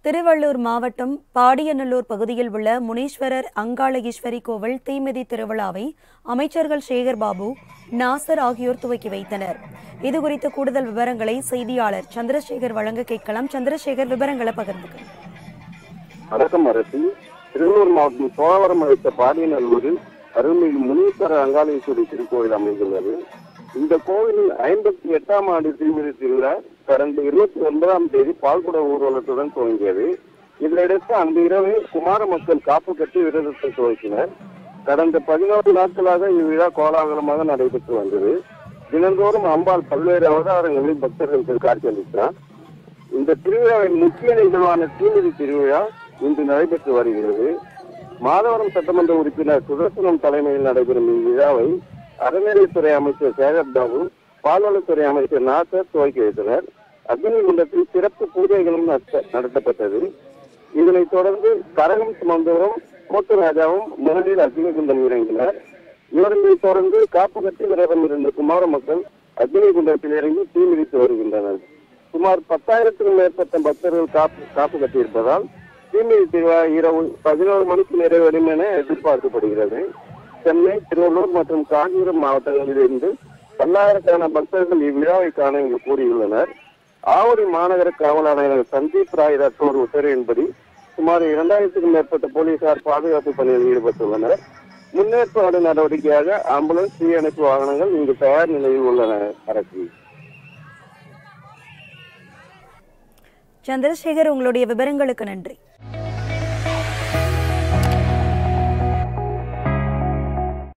திருவள்ளூர் மாவட்டம் பாடியநல்லூர் பகுதியில் உள்ள முனீஸ்வரர் அங்காள ஈஸ்வரி கோவில் தீமிதி திருவிழாவை அமைச்சர்கள் சேகர் பாபு நாசர் ஆகியோர் துவக்கி வைத்தனர் இதுகுறித்த கூடுதல் விவரங்களை செய்தியாளர் சந்திரசேகர் வழங்க கேட்கலாம் சந்திரசேகர் விவரங்களை பகிர்ந்துக்க வணக்கம் அரசி திருவள்ளூர் மாவட்டம் சோழவரம் அடுத்த பாடியநல்லூரில் அருள்மிகு முனீஸ்வரர் அங்காளேஸ்வரி திருக்கோயில் அமைந்துள்ளது இந்த கோவிலில் ஐம்பத்தி எட்டாம் ஆண்டு திருமதி திருவிழா கடந்த இருபத்தி ஒன்பதாம் தேதி பால்குட ஊர்வலத்துடன் துவங்கியது இதனையடுத்து அந்த இரவு குமார மக்கள் காப்பு கட்டி விரதத்தை துவக்கினர் கடந்த பதினோரு நாட்களாக இவ்விழா கோலாகலமாக நடைபெற்று வந்தது தினந்தோறும் அம்பாள் பல்வேறு அவதாரங்களில் பக்தர்களுக்கு காட்சியளித்தார் இந்த திருவிழாவின் முக்கிய நிகழ்வான தீமிதி திருவிழா இன்று நடைபெற்று வருகிறது மாதவரம் சட்டமன்ற உறுப்பினர் சுதர்சனம் தலைமையில் நடைபெறும் இவ்விழாவை அறநிலையத்துறை அமைச்சர் சேகர் பாபு பால்வளத்துறை அமைச்சர் நாசர் துவக்கி வைத்தனர் அக்னி குண்டத்தில் சிறப்பு பூஜைகளும் நடத்த- நடத்தப்பட்டது இதனைத் தொடர்ந்து கரகம் சுமந்தவரும் கோட்டு ராஜாவும் முதலில் அக்னி குண்டம் இறங்கினர் இவர்களை தொடர்ந்து காப்பு கட்டி விரதம் இருந்த குமார மக்கள் அக்னி குண்டத்தில் இறங்கி தீ மிதித்து வருகின்றனர் சுமார் பத்தாயிரத்திற்கும் மேற்பட்ட பக்தர்கள் காப்பு காப்பு கட்டியிருப்பதால் தீமிதி திருவிழா இரவு பதினோரு மணிக்கு நிறைவடையும் என எதிர்பார்க்கப்படுகிறது சென்னை திருவள்ளூர் மற்றும் காஞ்சிபுரம் மாவட்டங்களிலிருந்து பல்லாயிரக்கணக்கான பக்தர்கள் இவ்விழாவை காண இங்கு கூடியுள்ளனர் ஆவடி மாநகர காவல் ஆணையர் சந்தீப் ராய் ரத்தோர் உத்தரவின்படி சுமார் இரண்டாயிரத்துக்கும் மேற்பட்ட போலீசார் பாதுகாப்பு பணியில் ஈடுபட்டுள்ளனர் முன்னேற்பாடு நடவடிக்கையாக ஆம்புலன்ஸ் தீயணைப்பு வாகனங்கள் இங்கு தயார் நிலையில் உள்ளன அரசு சந்திரசேகர் உங்களுடைய விவரங்களுக்கு நன்றி